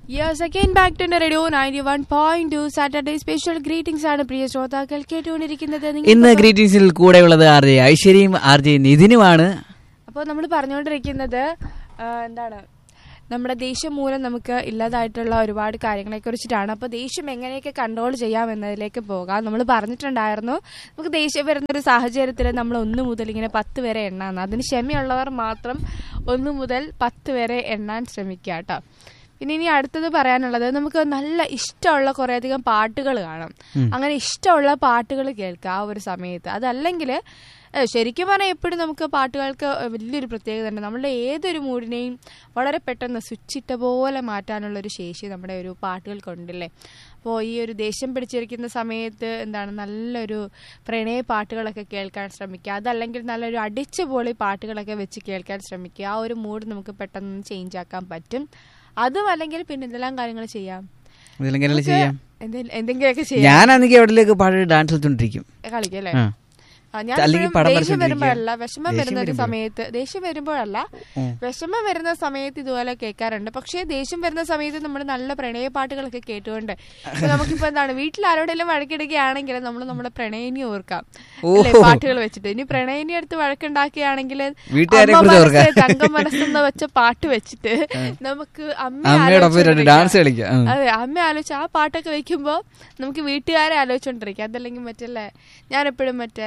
Yes again back to radio ninety one point two Saturday special greetings ആണ് പ്രിയ ശ്രോതാക്കൾ കേട്ടുകൊണ്ടിരിക്കുന്നത് ഇന്ന് ഗ്രീറ്റിംഗ്സിൽ കൂടെയുള്ളത് ആർ ജെ ഐശ്വര്യയും ആർ ജെ നിതിനുമാണ് അപ്പോൾ നമ്മൾ പറഞ്ഞുകൊണ്ടിരിക്കുന്നത് ആ, എന്താണ് നമ്മുടെ ദേഷ്യം മൂലം നമുക്ക് ഇല്ലാതായിട്ടുള്ള ഒരുപാട് കാര്യങ്ങളെ കുറിച്ചിട്ടാണ് അപ്പോൾ ദേഷ്യം എങ്ങനെയൊക്കെ കൺട്രോൾ ചെയ്യാം എന്നതിലേക്ക് പോകാം നമ്മൾ പറഞ്ഞിട്ടുണ്ടായിരുന്നു നമുക്ക് ദേഷ്യം വരുന്ന ഒരു സാഹചര്യത്തിൽ നമ്മൾ ഒന്ന് മുതൽ ഇങ്ങനെ പത്ത് വരെ എണ്ണാന്ന് അതിന് ക്ഷമയുള്ളവർ മാത്രം ഒന്ന് മുതൽ പത്ത് വരെ എണ്ണാൻ ശ്രമിക്കുക കേട്ടോ പിന്നെ ഇനി അടുത്തത് പറയാനുള്ളത് നമുക്ക് നല്ല ഇഷ്ടമുള്ള കുറേയധികം പാട്ടുകൾ കാണും അങ്ങനെ ഇഷ്ടമുള്ള പാട്ടുകൾ കേൾക്കുക ആ ഒരു സമയത്ത് അതല്ലെങ്കിൽ ഏഹ് ശരിക്കും പറഞ്ഞാൽ എപ്പോഴും നമുക്ക് പാട്ടുകൾക്ക് വലിയൊരു പ്രത്യേകത ഉണ്ട് നമ്മളുടെ ഏതൊരു മൂഡിനെയും വളരെ പെട്ടെന്ന് സ്വിച്ചിട്ട പോലെ മാറ്റാനുള്ള ഒരു ശേഷി നമ്മുടെ ഒരു പാട്ടുകൾക്കുണ്ടല്ലേ അപ്പോൾ ഈ ഒരു ദേഷ്യം പിടിച്ചിരിക്കുന്ന സമയത്ത് എന്താണ് നല്ലൊരു പ്രണയ പാട്ടുകളൊക്കെ കേൾക്കാൻ ശ്രമിക്കുക അതല്ലെങ്കിൽ നല്ലൊരു അടിച്ചുപൊളി പാട്ടുകളൊക്കെ വെച്ച് കേൾക്കാൻ ശ്രമിക്കുക ആ ഒരു മൂഡ് നമുക്ക് പെട്ടെന്ന് ചേഞ്ച് ആക്കാൻ പറ്റും അതും അല്ലെങ്കിൽ പിന്നെ എന്തെല്ലാം കാര്യങ്ങൾ ചെയ്യാം ഇതിലെങ്ങനെ ചെയ്യാം എന്തെ- എന്തെങ്കിലുമൊക്കെ ചെയ്യാം ഞാനാണെങ്കിൽ എവിടെയൊക്കെ പാടി ഡാൻസ് കളിച്ചോണ്ടിരിക്കും കളിക്കും അല്ലേ ആ. ആ, ഞാൻ അല്ലെങ്കിൽ എപ്പോഴും പടം ദേഷ്യം വരച്ചോണ്ടിരിക്കുക. വരുമ്പോഴല്ല വിഷമം ദേഷ്യം വരുന്ന ഒരു വരുമ്പോഴോ? സമയത്ത് ദേഷ്യം വരുമ്പോഴല്ല ഉം. വിഷമം വരുന്ന സമയത്ത് ഇതുപോലെ കേൾക്കാറുണ്ട് പക്ഷേ ദേഷ്യം വരുന്ന സമയത്ത് നമ്മൾ നല്ല പ്രണയ പാട്ടുകളൊക്കെ കേട്ടുകൊണ്ട് ഇപ്പൊ നമുക്കിപ്പോ എന്താണ് വീട്ടിൽ ആരോടെങ്കിലും വഴക്കിടുകയാണെങ്കിൽ നമ്മൾ നമ്മുടെ പ്രണയിനി ഓർക്കാം ഓ. അല്ലേ, പാട്ടുകൾ വെച്ചിട്ട് ഇനി പ്രണയിനി അടുത്ത് വഴക്കുണ്ടാക്കുകയാണെങ്കിൽ വീട്ടുകാരെ അമ്മ കുറിച്ച് മനസ്സ് ഓർക്കാം. തങ്കം മനസ്സെന്ന് വെച്ച പാട്ട് വെച്ചിട്ട് നമുക്ക് അമ്മ അമ്മയോടൊപ്പം രണ്ട് ഡാൻസ് കളിക്കാം ആ. അതെ അമ്മ ആലോചിച്ച് ആ പാട്ടൊക്കെ വെക്കുമ്പോ നമുക്ക് വീട്ടുകാരെ ആലോചിച്ചോണ്ടിരിക്കാം അതല്ലെങ്കിൽ മറ്റല്ലേ ഞാൻ എപ്പോഴും മറ്റേ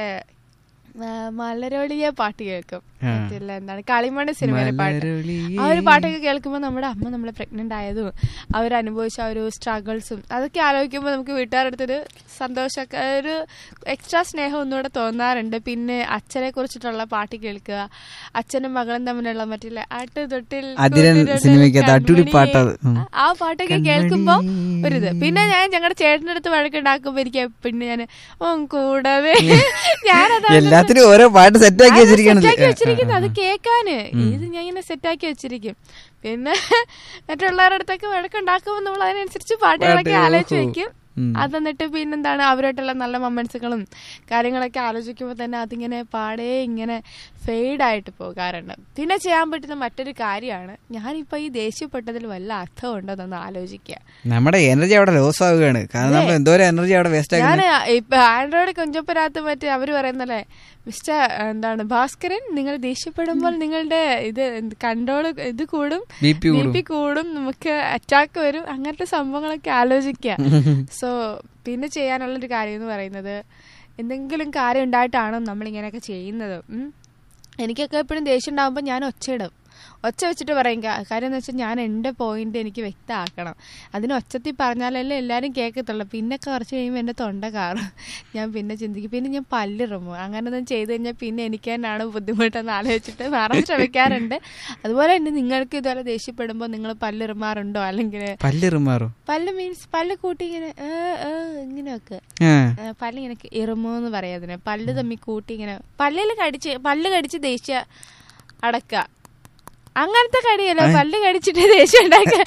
ആ, മലരൊളിയ പാട്ട് കേൾക്കും ആ. മറ്റല്ല എന്താണ് കളിമണ്ണ് സിനിമയിലെ പാട്ട് മലരൊളിയേ. ആ ഒരു പാട്ടൊക്കെ കേൾക്കുമ്പോൾ നമ്മുടെ അമ്മ നമ്മളെ പ്രഗ്നന്റ് ആയതും അവരനുഭവിച്ച ആ ഒരു സ്ട്രഗിൾസും അതൊക്കെ ആലോചിക്കുമ്പോൾ നമുക്ക് വീട്ടുകാരുടെ അടുത്തൊരു സന്തോഷമൊക്കെ ഒരു എക്സ്ട്രാ സ്നേഹം ഒന്നുകൂടെ തോന്നാറുണ്ട് പിന്നെ അച്ഛനെ കുറിച്ചിട്ടുള്ള പാട്ട് കേൾക്കുക അച്ഛനും മകളും തമ്മിലുള്ള മറ്റില്ല ആട്ട് തൊട്ടിൽ അതിരൻ കൂട്ടിരണ്ടിൽ സിനിമയ്ക്കകത്ത് അടിപൊളി കൺമണിയേ. പാട്ടത്. ഉം. ആ പാട്ടൊക്കെ കേൾക്കുമ്പോ ഒരിത് പിന്നെ ഞാൻ ഞങ്ങളുടെ ചേട്ടൻ്റെ അടുത്ത് വഴക്കുണ്ടാക്കുമ്പോ എനിക്ക് പിന്നെ ഞാൻ ഓൻ കൂടവേ ഞാനതാണ് എല്ലാത്തിനും ഓരോ പാട്ട് സെറ്റ് ആക്കി വെച്ചിരിക്കണല്ലേ സെറ്റാക്കി വെച്ചിരിക്കുന്നത് അത് കേക്കാന് ഇത് ഞാൻ ഇങ്ങനെ സെറ്റാക്കി വെച്ചിരിക്കും പിന്നെ മറ്റുള്ളവരുടെ അടുത്തൊക്കെ വഴക്കുണ്ടാക്കുമ്പോൾ നമ്മൾ അതിനനുസരിച്ച് പാട്ടുകളൊക്കെ പാട്ട്, ആലോചിച്ച് ഓഹോ. വെക്കും ഉം. അത് എന്നിട്ട് പിന്നെന്താണ് അവരായിട്ടുള്ള നല്ല മൊമെന്റ്സുകളും കാര്യങ്ങളൊക്കെ ആലോചിക്കുമ്പോൾ തന്നെ അതിങ്ങനെ പാടേ ഇങ്ങനെ ഫെയ്ഡായിട്ട് പോകാറുണ്ട് പിന്നെ ചെയ്യാൻ പറ്റുന്ന മറ്റൊരു കാര്യമാണ് ഞാനിപ്പോ ഈ ദേഷ്യപ്പെട്ടതിൽ വല്ല അർത്ഥമുണ്ടോ എന്നൊന്ന് ആലോചിക്കുക നമ്മുടെ എനർജി അവിടെ ലോസ് ആവുകയാണ് കാരണം നമ്മൾ എന്തോരം എനർജി അവിടെ വേസ്റ്റ് ഞാൻ ആക്കുന്നത് ഇപ്പൊ ആൻഡ്രോയിഡ് കുഞ്ചപ്പനകത്ത് മറ്റേ അവര് പറയുന്നല്ലേ മിസ്റ്റർ എന്താണ് ഭാസ്കരൻ നിങ്ങൾ ദേഷ്യപ്പെടുമ്പോൾ നിങ്ങളുടെ ഇത് കൺട്രോൾ ഇത് കൂടും BP കൂടും. BP കൂടും നമുക്ക് അറ്റാക്ക് വരും അങ്ങനത്തെ സംഭവങ്ങളൊക്കെ ആലോചിക്കുക സോ പിന്നെ ചെയ്യാനുള്ളൊരു കാര്യം എന്ന് പറയുന്നത് എന്തെങ്കിലും കാര്യം ഉണ്ടായിട്ടാണോ നമ്മൾ ഇങ്ങനെയൊക്കെ ചെയ്യുന്നത് ഉം. എനിക്കൊക്കെ എപ്പോഴും ദേഷ്യം ഉണ്ടാകുമ്പോൾ ഞാൻ ഒച്ചയിടും ഒച്ച വെച്ചിട്ട് പറയും കാ- കാര്യം എന്ന് വെച്ചാൽ ഞാൻ എൻ്റെ പോയിന്റ് എനിക്ക് വ്യക്തമാക്കണം അതിന് ഒച്ചത്തിൽ പറഞ്ഞാലല്ലേ എല്ലാവരും കേൾക്കത്തുള്ളൂ പിന്നെ കുറച്ച് കഴിയുമ്പോൾ എൻ്റെ തൊണ്ട കാറും ഞാൻ പിന്നെ ചിന്തിക്കും പിന്നെ ഞാൻ പല്ലിറുമോ അങ്ങനെ ഒന്നും ചെയ്ത് കഴിഞ്ഞാൽ പിന്നെ എനിക്ക് തന്നെയാണ് ബുദ്ധിമുട്ടെന്ന് ആലോചിച്ചിട്ട് മാറാൻ ശ്രമിക്കാറുണ്ട് അതുപോലെ തന്നെ നിങ്ങൾക്ക് ഇതുപോലെ ദേഷ്യപ്പെടുമ്പോൾ നിങ്ങൾ പല്ലിറുമാറുണ്ടോ അല്ലെങ്കിൽ പല്ലിറുമാറോ പല്ല് മീൻസ് പല്ല് കൂട്ടി ഇങ്ങനെ ഏ, ഏ, ഇങ്ങനെയൊക്കെ ആ ഏ, പല്ല് ഇങ്ങനെ ഇറുമോ എന്ന് പറയാ അതിന് പല്ല് തമ്മി കൂട്ടി ഇങ്ങനെ പല്ലിൽ കടിച്ച് പല്ല് കടിച്ച് ദേഷ്യ അടക്ക അങ്ങനത്തെ കടിയല്ല പല്ല് കടിച്ചിട്ട് ദേഷ്യം ഉണ്ടാക്കുക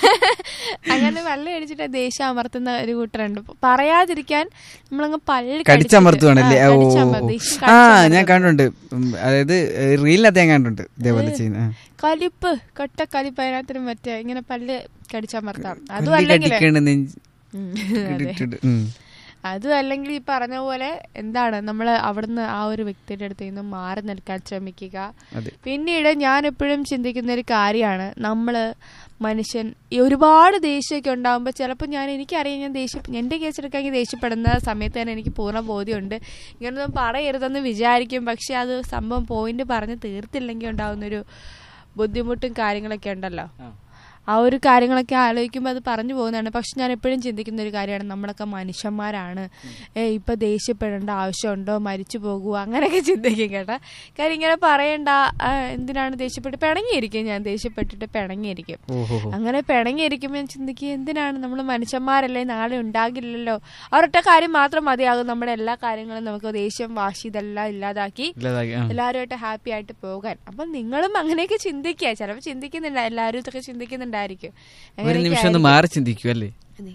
അങ്ങനെ പല്ല് കടിച്ചിട്ട് ദേഷ്യം അമർത്തുന്ന ഒരു കൂട്ടരുണ്ട് പറയാതിരിക്കാൻ നമ്മളങ്ങ് പല്ല് കടിച്ചിട്ട്- കടിച്ചമർത്തുവാണല്ലേ ആ, ഓ കടിച്ചമർത്തും. ദേഷ്യം ആ കടിച്ചമർത്തും. ഞാൻ കണ്ടിട്ടുണ്ട് ഉം, അതായത് റീലിനകത്ത് ഞാൻ കണ്ടിട്ടുണ്ട് ഇതേപോലെ ചെയ്യുന്ന ആ. കലിപ്പ് കൊട്ട കലിപ്പ് അതിനകത്തിന് മറ്റേ ഇങ്ങനെ പല്ല് കടിച്ചമർത്താം അതും പല്ല് അല്ലെങ്കിൽ കടിക്കണ് നെഞ്ച് ഉം, ഇട്ടിട്ട്, ഉം. അതും അല്ലെങ്കിൽ ഈ പറഞ്ഞ പോലെ എന്താണ് നമ്മൾ അവിടുന്ന് ആ ഒരു വ്യക്തിയുടെ അടുത്ത് നിന്ന് മാറി നിൽക്കാൻ ശ്രമിക്കുക അതെ പിന്നീട് ഞാൻ എപ്പോഴും ചിന്തിക്കുന്ന ഒരു കാര്യമാണ് നമ്മൾ മനുഷ്യൻ ഈ ഒരുപാട് ദേഷ്യമൊക്കെ ഉണ്ടാകുമ്പോൾ ചിലപ്പോൾ ഞാൻ എനിക്കറിയാം ഞാൻ ദേഷ്യം എൻ്റെ കേസെടുക്കാമെങ്കിൽ ദേഷ്യപ്പെടുന്ന സമയത്ത് തന്നെ എനിക്ക് പൂർണ്ണ ബോധ്യമുണ്ട് ഇങ്ങനൊന്നും പറയരുതെന്ന് വിചാരിക്കും പക്ഷെ അത് സംഭവം പോയിന്റ് പറഞ്ഞ് തീർത്തില്ലെങ്കിൽ ഉണ്ടാകുന്നൊരു ബുദ്ധിമുട്ടും കാര്യങ്ങളൊക്കെ ഉണ്ടല്ലോ ആ ഒരു കാര്യങ്ങളൊക്കെ ആലോചിക്കുമ്പോൾ അത് പറഞ്ഞു പോകുന്നതാണ് പക്ഷെ ഞാൻ എപ്പോഴും ചിന്തിക്കുന്ന ഒരു കാര്യമാണ് നമ്മളൊക്കെ മനുഷ്യന്മാരാണ് ഏ ഇപ്പൊ ദേഷ്യപ്പെടേണ്ട ആവശ്യമുണ്ടോ മരിച്ചു പോകുമോ അങ്ങനെയൊക്കെ ചിന്തിക്കും കേട്ടോ കാര്യം ഇങ്ങനെ പറയണ്ട ആ, എന്തിനാണ് ദേഷ്യപ്പെട്ട് പിണങ്ങിയിരിക്കും ഞാൻ ദേഷ്യപ്പെട്ടിട്ട് പിണങ്ങിയിരിക്കും ഓഹോ അങ്ങനെ പിണങ്ങിയിരിക്കുമ്പോൾ ഞാൻ ചിന്തിക്കും എന്തിനാണ് നമ്മൾ മനുഷ്യന്മാരല്ലേ നാളെ ഉണ്ടാകില്ലല്ലോ അവരൊറ്റ കാര്യം മാത്രം മതിയാകും നമ്മുടെ എല്ലാ കാര്യങ്ങളും നമുക്ക് ദേഷ്യം വാശി ഇതെല്ലാം ഇല്ലാതാക്കി ഇല്ലാതാക്കി ആ. എല്ലാവരുമായിട്ട് ഹാപ്പി ആയിട്ട് പോകാൻ അപ്പം നിങ്ങളും അങ്ങനെയൊക്കെ ചിന്തിക്കുക ചിലപ്പോൾ ചിന്തിക്കുന്നില്ല എല്ലാവരും ഇതൊക്കെ ചിന്തിക്കുന്നുണ്ടായിരിക്കും ഒരു നിമിഷം ഒന്ന് മാറി ചിന്തിക്കും അല്ലേ അതെ.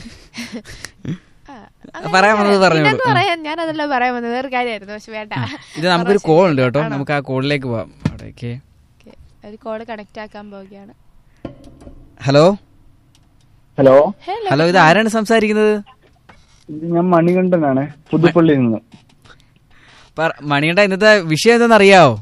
ആ, പറയാൻ വന്നത് പറഞ്ഞോളൂ. പിന്നെന്ത് പറയാൻ ഞാൻ അതല്ല പറയാൻ വന്നത് വേറെ കാര്യമായിരുന്നു പക്ഷെ വേണ്ട ഇത് നമുക്കൊരു കോൾ ഉണ്ട് കേട്ടോ നമുക്ക് ആ കോളിലേക്ക് പോവാം അവിടേക്ക് Okay. ഒരു കോള് കണക്ട് ആക്കാൻ പോവുകയാണ് ഹലോ ഹലോ ഹലോ ഹലോ ഇത് ആരാണ് സംസാരിക്കുന്നത് ഇത് ഞാൻ മണികണ്ഠനാണ് പുതുപ്പള്ളിയിൽ നിന്ന് പറ- മണികണ്ഠ ഇന്നത്തെ വിഷയം എന്താണെന്ന് അറിയാവോ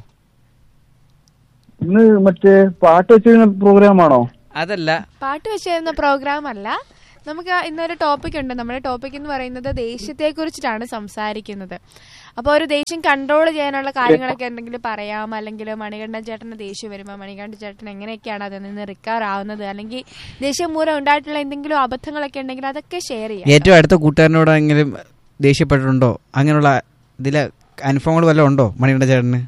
ഇന്ന് മറ്റേ പാട്ട് വെച്ചിരുന്ന പ്രോഗ്രാം ആണോ അതല്ല പാട്ട് വെച്ചിരുന്ന പ്രോഗ്രാം അല്ല നമുക്ക് ഇന്നൊരു ടോപ്പിക് ഉണ്ട് നമ്മുടെ ടോപ്പിക് എന്ന് പറയുന്നത് ദേശത്തെ കുറിച്ചിട്ടാണ് സംസാരിക്കുന്നത് അപ്പോൾ ഒരു ദേഷ്യം കൺട്രോൾ ചെയ്യാനുള്ള കാര്യങ്ങളൊക്കെ എന്തെങ്കിലും പറയാം അല്ലെങ്കിൽ മണികണ്ഠൻ ചേട്ടന് ദേഷ്യം വരുമ്പോൾ മണികണ്ഠൻ ചേട്ടൻ എങ്ങനെയൊക്കെയാണ് അതിൽ നിന്ന് റിക്കവർ ആവുന്നത് അല്ലെങ്കിൽ ദേഷ്യം മൂലം ഉണ്ടായിട്ടുള്ള എന്തെങ്കിലും അബദ്ധങ്ങളൊക്കെ ഉണ്ടെങ്കിൽ അതൊക്കെ ഷെയർ ചെയ്യാം ഏറ്റവും അടുത്ത കൂട്ടുകാരനോടെങ്കിലും ദേഷ്യപ്പെട്ടിട്ടുണ്ടോ അങ്ങനെയുള്ള ഇതിലെ അനുഭവങ്ങൾ വല്ലതും ഉണ്ടോ മണികണ്ഠ ചേട്ടന്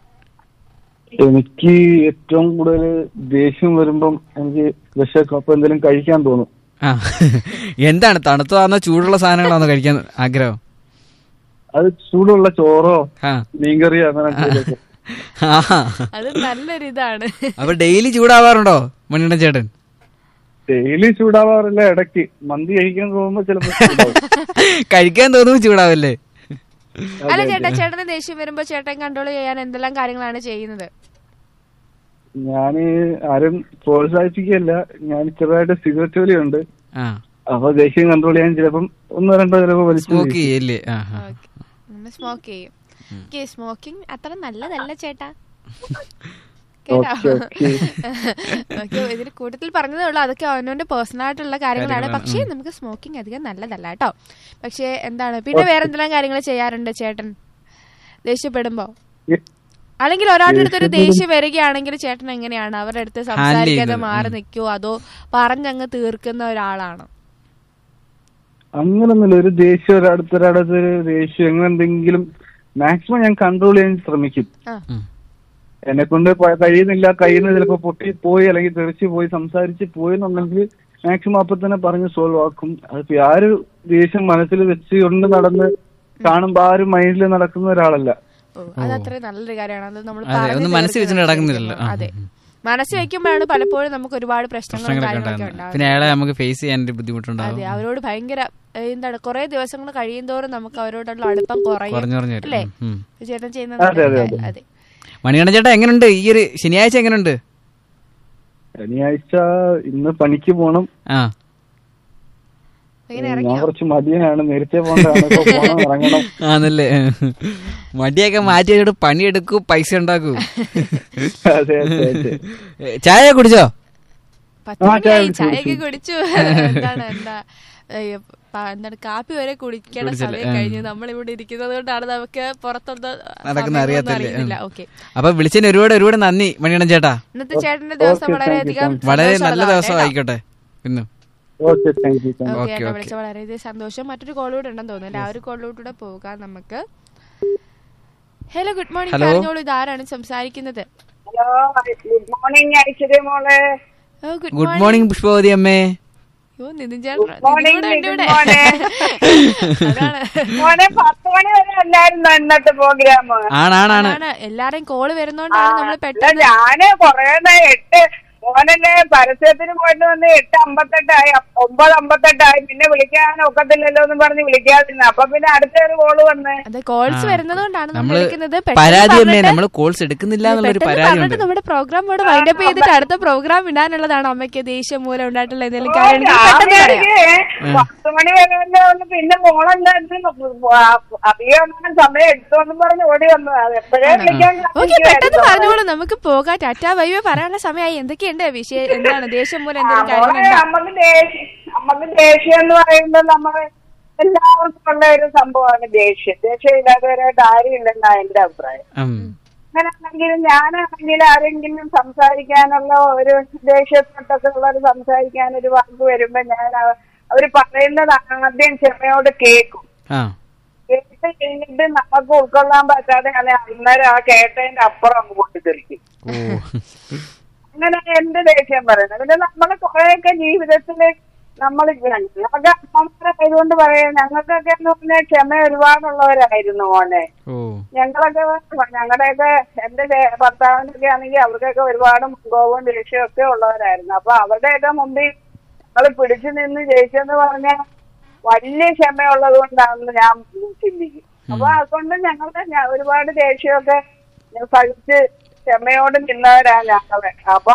എനിക്ക് ഏറ്റവും കൂടുതൽ ദേഷ്യം വരുമ്പം എനിക്ക് വിശക്കും അപ്പൊ എന്തെങ്കിലും കഴിക്കാൻ തോന്നും ആ എന്താണ് തണുത്തതാണോ ചൂടുള്ള സാധനങ്ങളാണോ കഴിക്കാൻ ആഗ്രഹം അത് ചൂടുള്ള ചോറോ ആ മീൻകറിയോ അങ്ങനെ എന്തെങ്കിലുമൊക്കെ. ആ അത് നല്ലൊരു ഇതാണ് അപ്പൊ ഡെയിലി ചൂടാവാറുണ്ടോ മണികണ്ഠൻ ചേട്ടൻ ഡെയിലി ചൂടാവാറില്ല ഇടയ്ക്ക് മന്തി കഴിക്കാൻ തോന്നുമ്പോ ചിലപ്പോ ചൂടാവും. കഴിക്കാൻ തോന്നുമ്പോൾ ചൂടാവല്ലേ അല്ല ചേട്ടാ ചേട്ടന് ദേഷ്യം വരുമ്പോൾ ചേട്ടൻ കൺട്രോൾ ചെയ്യാൻ എന്തെല്ലാം കാര്യങ്ങളാണ് ചെയ്യുന്നത് ഞാന് ആരും പ്രോത്സാഹിപ്പിക്കുകയല്ല ഞാൻ ചെറുതായിട്ട് സിഗരറ്റ് വലിയുണ്ട് ആ അപ്പൊ ദേഷ്യം കൺട്രോൾ ചെയ്യാൻ ചിലപ്പം ഒന്നോ രണ്ടോ ചിലപ്പോ വലിച്ചു സ്മോക്ക് വീശും. ചെയ്യല്ലേ ആ ആ. സ്മോക്ക് ചെയ്യും ഓക്കെ സ്മോക്കിംഗ് അത്ര നല്ലതല്ല ചേട്ടാ ഓക്കെ ഓക്കെ ഓക്കെ ഇതിന് കൂട്ടത്തിൽ പറഞ്ഞതേ ഉള്ളൂ അതൊക്കെ അവനവന്റെ പേഴ്സണൽ ആയിട്ടുള്ള കാര്യങ്ങളാണ് പക്ഷേ നമുക്ക് സ്മോക്കിംഗ് അധികം നല്ലതല്ല കേട്ടോ പക്ഷേ എന്താണ് പിന്നെ വേറെ എന്തെല്ലാം കാര്യങ്ങൾ ചെയ്യാറുണ്ട് ചേട്ടൻ ദേഷ്യപ്പെടുമ്പോ അല്ലെങ്കിൽ ഒരാളുടെ അടുത്ത് ഒരു ദേഷ്യം വരികയാണെങ്കിൽ ചേട്ടൻ എങ്ങനെയാണ് അവരുടെ അടുത്ത് സംസാരിക്കാതെ ചെയ്യുന്നത്. മാറി നിൽക്കുവോ അതോ പറഞ്ഞങ്ങ് തീർക്കുന്ന ഒരാളാണോ അങ്ങനൊന്നുമില്ല ഒരു ദേഷ്യം ഒരടുത്തൊരടുത്ത് ഒരു ദേഷ്യം അങ്ങനെ എന്തെങ്കിലും മാക്സിമം ഞാൻ കൺട്രോൾ ചെയ്യാൻ ശ്രമിക്കും ആ ഉം. എന്നെ കൊണ്ട് പ- കഴിയുന്നില്ല കഴിയുന്ന ചിലപ്പോ പൊട്ടി പോയി അല്ലെങ്കിൽ തെറിച്ച് പോയി സംസാരിച്ച് പോയി എന്നുണ്ടെങ്കിൽ മാക്സിമം അപ്പൊ തന്നെ പറഞ്ഞ് സോൾവ് ആക്കും അതിപ്പോ ആര് ദേഷ്യം മനസ്സിൽ വെച്ച് കൊണ്ട് നടന്ന് കാണുമ്പോ ആരും മൈൻഡിൽ നടക്കുന്ന ഒരാളല്ല ഓ അത് അത്രയും നല്ലൊരു കാര്യമാണ് അത് നമ്മൾ അതെ, ഒന്നും മനസ്സിൽ വെച്ചിട്ട് നടക്കുന്നില്ലല്ലോ. ആ, അതെ ഉം. മനസ്സിൽ വെക്കുമ്പോഴാണ് പലപ്പോഴും നമുക്ക് ഒരുപാട് പ്രശ്നങ്ങളും പ്രശ്നങ്ങളൊക്കെ കാര്യങ്ങളൊക്കെ ഉണ്ടാകുന്നത് ഉണ്ടാകുന്നത് പിന്നെ അയാളെ നമുക്ക് ഫേസ് ചെയ്യാൻ ഒരു ബുദ്ധിമുട്ടുണ്ടാവും അതെ അവരോട് ഭയങ്കര ഏഹ്, എന്താണ് കുറെ ദിവസങ്ങൾ കഴിയുന്തോറും നമുക്ക് അവരോടുള്ള അടുപ്പം കുറയും കുറഞ്ഞു കുറഞ്ഞു വരും അല്ലേ ഉം. ചേട്ടൻ ചെയ്യുന്നത് അതെ, അതെ, അതെ അതെ. അതെ മണികണ്ഠൻ ചേട്ടാ എങ്ങനെയുണ്ട് ഈ ഒരു ശനിയാഴ്ച എങ്ങനെയുണ്ട് ശനിയാഴ്ച ഇന്ന് പണിക്ക് പോണം ആ ഇങ്ങനെ ഞാൻ ഇറങ്ങിയോ കുറച്ച് മടിയനാണ് നേരത്തെ പോകണ്ടാണ് ഇപ്പൊ പോണം ഇറങ്ങണം ആന്നല്ലേ മടിയൊക്കെ മാറ്റി വെച്ചിട്ട് പണിയെടുക്കൂ പൈസ ഉണ്ടാക്കൂ അതെ അതെ അതെ ചായ കുടിച്ചോ പത്ത് ആ, ചായ മണിയായി കുടിച്ചു, ചായയൊക്കെ കുടിച്ചു എന്താണ് എന്താ ഏഹ്, പ- എന്താണ് കാപ്പി വരെ കുടിക്കേണ്ട കുടിച്ചല്ലേ, സമയം ആ. കഴിഞ്ഞു നമ്മൾ ഇവിടെ ഇരിക്കുന്നത് കൊണ്ടാണ് നമുക്ക് പുറത്തൊന്ന് നടക്കുന്ന അറിയാത്തല്ലേ അറിയുന്നില്ല ഓക്കെ അപ്പൊ വിളിച്ചതിന് ഒരുപാട് ഒരുപാട് നന്ദി മണികണ്ഠൻ ചേട്ടാ ഇന്നത്തെ ചേട്ടന്റെ ദിവസം Okay, thank you, വളരെയധികം thank വളരെ സന്തോഷമുള്ളതാണ് നല്ല ദിവസം കേട്ടോ. ആയിക്കോട്ടെ ഇന്നും okay thank you thank you okay Okay, ഏട്ടാ okay. വിളിച്ച വളരെയധികം സന്തോഷം മറ്റൊരു കോളൂടെ ഉണ്ടെന്ന് തോന്നുന്നു ആ ഒരു കോളിലൂടെ പോകാം നമുക്ക് ഹലോ ഗുഡ് മോർണിംഗ് Hello. പറഞ്ഞോളൂ ഇതാരാണ് സംസാരിക്കുന്നത് ഹലോ ഗുഡ് മോർണിംഗ് ഐശ്വര്യ മോളെ oh good good morning morning Pushpavathi അമ്മേ യോ നിതിൻ ചേട്ടൻ morning, നിതിൻ കൂടെ ഉണ്ട് നിതിൻ ഇവിടെ. മോനെ. അതാണ് മോനെ പത്ത് മണി വരെ അല്ലായിരുന്നു ഇന്നത്തെ പ്രോഗ്രാം ആണാണാണ് അതാണ് എല്ലാരെയും കോള് വരുന്നോണ്ടാണ് നമ്മൾ പെട്ടെന്ന് ഞാന് കൊറേ നേരം എട്ട് മോനല്ലേ പരസ്യത്തിന് പോയിട്ട് വന്ന് എട്ട് അമ്പത്തെട്ടായി അപ്പ- ഒമ്പത് അമ്പത്തെട്ടായി പിന്നെ വിളിക്കാൻ ഒക്കത്തില്ലല്ലോ എന്ന് പറഞ്ഞ് വിളിക്കാതിരുന്നു അപ്പൊ പിന്നെ അടുത്ത ഒരു കോള് വന്ന് അതെ കോൾസ് ആ. വരുന്നതുകൊണ്ടാണ് നമ്മൾ നമ്മള് വിളിക്കുന്നത് പരാതി അമ്മേ പറഞ്ഞിട്ട് നമ്മള് കോൾസ് എടുക്കുന്നില്ല എന്നുള്ളൊരു പെട്ടെന്ന് പരാതി പറഞ്ഞിട്ട് ഉണ്ട് നമ്മുടെ പ്രോഗ്രാം ഇവിടെ വൈൻഡപ്പ് ചെയ്തിട്ട് അടുത്ത പ്രോഗ്രാം ഇടാനുള്ളതാണ് അമ്മയ്ക്ക് ദേഷ്യം മൂലം ഉണ്ടായിട്ടുള്ള എന്തെങ്കിലും കാര്യങ്ങൾ ഞാൻ പെട്ടെന്ന് പറയാം വിചാരിച്ച് പത്ത് മണി വരെ തന്നെ വന്ന് പിന്നെ മോളുണ്ടായിരുന്നു അധികം അങ്ങനെ സമയം എടുത്തോന്നും പറഞ്ഞ് ഓടി വന്നു അത് എപ്പോഴേ വിളിക്കാൻ ഓക്കെ പെട്ടെന്ന് കാത്തിരിക്കുവായിരുന്നു. പറഞ്ഞോളൂ നമുക്ക് പോകാം ടാറ്റാ വൈവ പറയാനുള്ള സമയമായി എന്തൊക്കെയുണ്ട് വിഷയം എന്താണ് ദേഷ്യം മൂലം ആ, എന്തെങ്കിലും മോളെ കാര്യങ്ങളുണ്ടോ നമുക്ക് ദേഷ്യം നമുക്ക് ദേഷ്യം എന്ന് പറയുമ്പോൾ നമ്മൾ എല്ലാവർക്കും ഉള്ള ഒരു സംഭവമാണ് ദേഷ്യം ദേഷ്യം ഇല്ലാത്തവരായിട്ട് ആരും ഇല്ലെന്നാ എന്റെ അഭിപ്രായം ഉം. അങ്ങനെയാണെങ്കിൽ ഞാനാണെങ്കിൽ ആരെങ്കിലും സംസാരിക്കാനുള്ള ഒരു ദേഷ്യപ്പെട്ടൊക്കെ ഉള്ളവർ സംസാരിക്കാൻ ഒരു വാക്ക് വരുമ്പോ ഞാൻ അവ- അവര് പറയുന്നത് ആദ്യം ക്ഷമയോട് കേൾക്കും ആ കേട്ട് കഴിഞ്ഞിട്ട് നമുക്ക് ഉൾക്കൊള്ളാൻ പറ്റാതെ അല്ലെ അന്നേരം ആ കേട്ടതിന്റെ അപ്പുറം അങ്ങ് പൊട്ടിത്തെറിക്കും ഓ അങ്ങനെ എന്റെ ദേഷ്യം പറയുന്നത് പിന്നെ നമ്മള് കുറെയൊക്കെ ജീവിതത്തില് നമ്മൾ ഞങ്ങൾക്ക് അമ്മമാരായതുകൊണ്ട് പറയാം ഞങ്ങൾക്കൊക്കെ എന്ന് പറഞ്ഞാൽ ക്ഷമ ഒരുപാടുള്ളവരായിരുന്നു മോനെ ഓ ഞങ്ങളൊക്കെ ഞങ്ങളുടെയൊക്കെ എന്റെ ചേ- ഭർത്താവിനൊക്കെ ആണെങ്കിൽ അവർക്കൊക്കെ ഒരുപാട് മുൻകോപവും ദേഷ്യവും ഒക്കെ ഉള്ളവരായിരുന്നു അപ്പൊ അവരുടെയൊക്കെ മുമ്പിൽ ഞങ്ങൾ പിടിച്ചു നിന്ന് ജയിച്ചെന്ന് പറഞ്ഞാൽ വലിയ ക്ഷമയുള്ളത് കൊണ്ടാണെന്ന് ഞാൻ ചിന്തിക്കും അപ്പൊ അതുകൊണ്ട് ഞങ്ങളുടെ ഞ- ഒരുപാട് ദേഷ്യമൊക്കെ സഹിച്ച് ക്ഷമയോട് നിന്നവരാ ഞങ്ങള് അപ്പം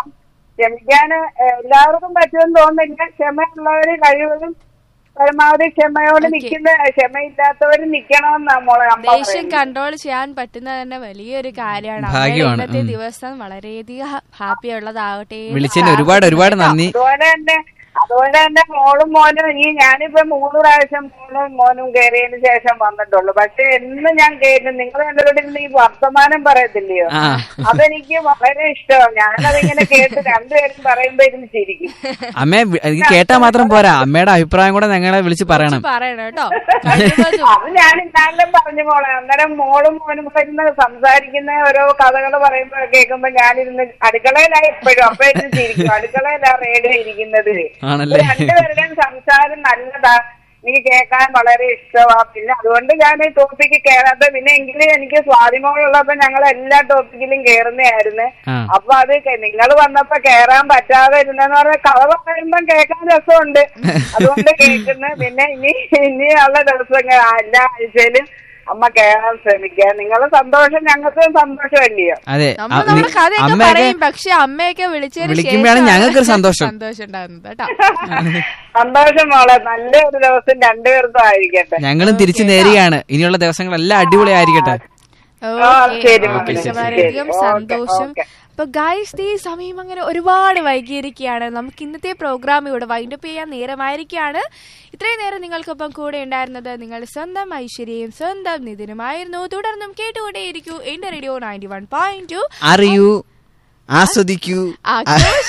ക്ഷമിക്കാൻ എല്ലാവർക്കും പറ്റുമെന്ന് തോന്നുന്നില്ല ക്ഷമയുള്ളവര് കഴിവതും പരമാവധി ക്ഷമയോട് Okay. നിൽക്കുന്ന ക്ഷമയില്ലാത്തവര് നിക്കണമെന്നാ മോളെ അമ്മ ദേഷ്യം പറയുന്നത്. കൺട്രോൾ ചെയ്യാൻ പറ്റുന്നത് തന്നെ വലിയൊരു കാര്യമാണ് ഭാഗ്യമാണ്. അമ്മയുടെ ഇന്നത്തെ ഉം. ദിവസം വളരെയധികം ഹാപ്പി ഉള്ളതാവട്ടെ എന്ന് വിളിച്ചതിന് ഒരുപാട് ഒരുപാട് നന്ദി അതുപോലെ തന്നെ അതുപോലെ തന്നെ മോളും മോനും ഈ ഞാനിപ്പോ മൂന്ന് പ്രാവശ്യം മോളും മോനും കയറിയതിന് ശേഷം വന്നിട്ടുള്ളൂ പക്ഷെ എന്ന് ഞാൻ കേട്ടു നിങ്ങൾ രണ്ടുപേരുടെ ഇരുന്ന് ഈ വർത്തമാനം പറയത്തില്ലയോ ആ അതെനിക്ക് വളരെ ഇഷ്ടമാണ് ഞാനതിങ്ങനെ കേട്ട് രണ്ടുപേരും പറയുമ്പോ ഇരുന്ന് ചിരിക്കും അമ്മ ഇത് കേട്ടാ മാത്രം പോരാ അമ്മയുടെ അഭിപ്രായം കൂടെ ഞങ്ങളെ വിളിച്ച് പറയണം പറയണം കേട്ടോ കഴിവതും അത് ഞാൻ ഇന്നാലും പറഞ്ഞു മോളെ അന്നേരം മോളും മോനും കൂടെ ഇരുന്ന് സംസാരിക്കുന്ന ഓരോ കഥകൾ പറയുമ്പോ കേൾക്കുമ്പോ ഞാനിരുന്ന് അടുക്കളയിലായി എപ്പോഴും അപ്പൊ ഇരുന്ന് ചിരിക്കും അടുക്കളയിലാ റേഡിയോ ഇരിക്കുന്നത് ആണല്ലേ? ഇവര് രണ്ടുപേരുടെയും സംസാരം നല്ലതാ എനിക്ക് കേൾക്കാൻ വളരെ ഇഷ്ടമാ പിന്നെ അതുകൊണ്ട് ഞാൻ ഈ ടോപ്പിക്ക് കേറാത്ത പിന്നെ എങ്കിലും എനിക്ക് സ്വാധീനമുള്ളപ്പോ ഞങ്ങൾ എല്ലാ ടോപ്പിക്കിലും കേറുന്നതായിരുന്നു ആ. അപ്പൊ അത് നിങ്ങൾ വന്നപ്പോ കേറാൻ പറ്റാതെ ഇരുന്നെന്ന് പറഞ്ഞ കഥ പറയുമ്പോ കേൾക്കാൻ രസമുണ്ട് അതുകൊണ്ട് കേൾക്കുന്നു പിന്നെ ഇനി ഇനിയുള്ള ദിവസങ്ങൾ എല്ലാ ആഴ്ചയിലും അമ്മ കേറാൻ ശ്രമിക്കുക നിങ്ങളെ സന്തോഷം ഞങ്ങൾക്ക് സന്തോഷമല്ലയോ അതെ നമ്മൾ അ- നമ്മുടെ നി- കഥയൊക്കെ അമ്മയൊക്കെ പറയും പക്ഷെ അമ്മയൊക്കെ വിളിച്ചതിന് വിളിക്കുമ്പോഴാണ് ശേഷമാണ് ഞങ്ങൾക്കൊരു സന്തോഷം. സന്തോഷം ഉണ്ടാകുന്നത് കേട്ടോ സന്തോഷം മോളെ നല്ല ഒരു ദിവസം രണ്ടുപേർക്കും ആയിരിക്കട്ടെ ഞങ്ങളും തിരിച്ചു നേരുകയാണ് ഇനിയുള്ള ദിവസങ്ങളെല്ലാം അടിപൊളിയായിരിക്കട്ടെ ഓക്കേ. ശരി, ഓക്കേ, ശരി, ശരി. വളരെയധികം ഓക്കേ, സന്തോഷം ഓക്കേ. അപ്പൊ ഗൈസ് ഈ സമയം അങ്ങനെ ഒരുപാട് വൈകിയിരിക്കുകയാണ് നമുക്ക് ഇന്നത്തെ പ്രോഗ്രാം ഇവിടെ വൈൻഡപ്പ് ചെയ്യാൻ നേരമായിരിക്കുകയാണ് ഇത്രയും നേരം നിങ്ങൾക്കൊപ്പം കൂടെ ഉണ്ടായിരുന്നത് നിങ്ങൾ സ്വന്തം ഐശ്വര്യയും സ്വന്തം നിതിനുമായിരുന്നു തുടർന്നും കേട്ടുകൊണ്ടേയിരിക്കൂ എന്റെ radio ninety one point two അറിയൂ ആസ്വദിക്കൂ ആഘോഷിക്കൂ